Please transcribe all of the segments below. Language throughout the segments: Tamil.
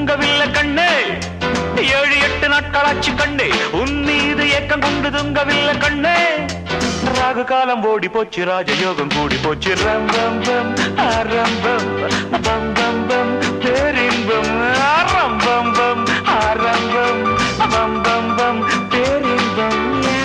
தூங்கவில்லை கண்ணே ஏழு எட்டு நாட்களாச்சு கண்ணே உன் மீது ஏக்கம் கொண்டு தூங்கவில்லை கண்ணே ராகு காலம் ஓடி போச்சு ராஜயோகம் கூடி போச்சு ரம்பம் பம் ஆரம்பம் பம் பம் பம் பேரின்பம் ஆரம்பம் பம் ஆரம்பம் பம் பம் பம் பேரின்பம்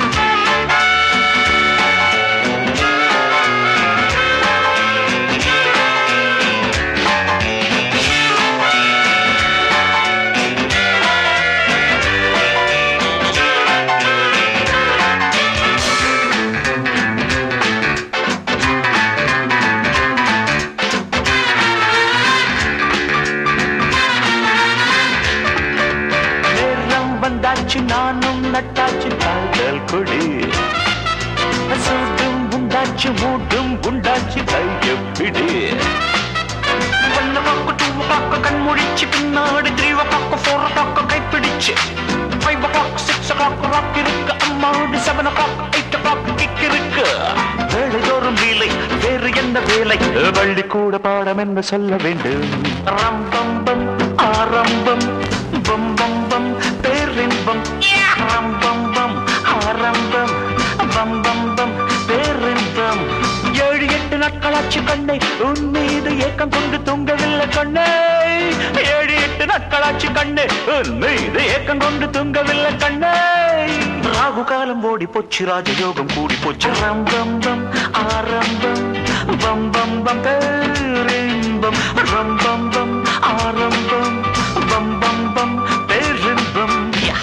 நேரம் வந்தாச்சு நானும் நட்டாச்சு காதல் கொடி சூடும் உண்டாச்சு மூடும் உண்டாச்சு கையப்பிடி ஒன்னு பக்கம் டூ பக்கம் கண் முடிச்சு பின்னாடி த்ரீ பக்கம் ஃபோர் பக்கம் கைப்பிடிச்சு five o'clock six o'clock rock இருக்கு அம்மாவோடு seven o'clock eight o'clock kick இருக்கு வேலையோறும் வேலை வேறு என்ன வேலை வள்ளி கூட பாடம் என்று சொல்ல வேண்டும் ரம்பம் பம் ஆரம்பம் பம் பம் பம் பேரின்பம் ரம்பம் பம் ஆரம்பம் பம் பம் பம் பேரின்பம் ஏழு எட்டு நாட்களாச்சு கண்ணை உன் மீது ஏக்கம் கொண்டு தூங்கவில்லை கண்ணே ஏழு எட்டு நாட்களாச்சு கண்ணே உன் மீது ஏக்கம் கொண்டு தூங்கவில்லை கண்ணே ராகு காலம் ஓடி போச்சு ராஜயோகம் கூடி போச்சு ரம்பம் பம் ஆரம்பம் பம் பம் பம் பேரின்பம் ரம்பம் பம் ஆரம்பம் பம் பம் பம் பேரின்பம் Yeah.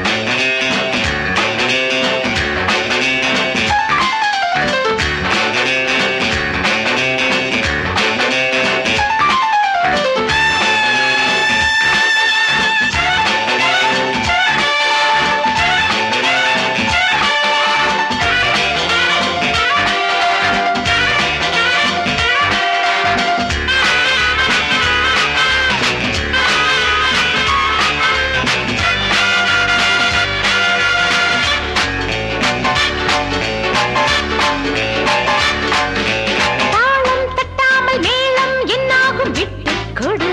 தாளம் தட்டாமல் மேளம் என்னாகும் விட்டு கொடு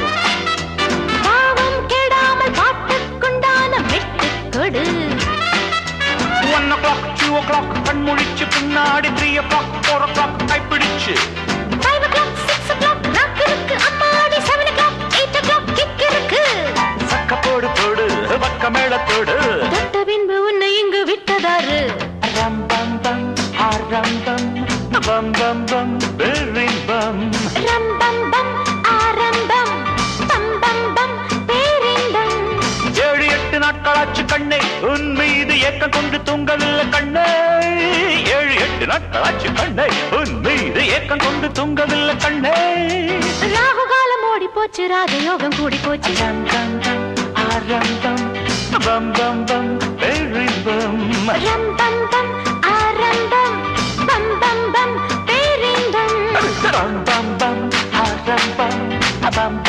பாவம் கெடாமல் பாட்டுக்குண்டான வெட்டு கொடு one o'clock two o'clock கண் முழிச்சு பின்னாடி three o'clock four o'clock கைப்பிடிச்சு five o'clock six o'clock rock இருக்கு அம்மாடி seven o'clock eight o'clock kick இருக்கு சக்க போடு போடு பக்க மேளத்தோடு தொட்ட பின்பு உன்னை இங்கு விட்டதாரு ரம் பம் பம் ஆரம்பம் பம் பம் பம் பெரிம்பம் ரம்பம் பம் ஆரம்பம் பம் பம் பம் பேரின்பம் ஏழு எட்டு நாட்களாச்சு கண்ணே உன் மீது ஏக்கம் கொண்டு தூங்கவில்லை கண்ணே ஏழு எட்டு நாட்களாச்சு கண்ணே உன் மீது ஏக்கம் கொண்டு தூங்கவில்லை கண்ணே ராகு காலம் ஓடி போச்சு ராஜயோகம் கூடி போச்சு ரம் பம் பம் ஆரம்பம் பம் பம் பம் பெரிம்பம் ரம்பம் பம் ஆரம்பம் பம் பம் பம் பேரின்பம் ரம் பம் பம் ஆரம்பம் பம்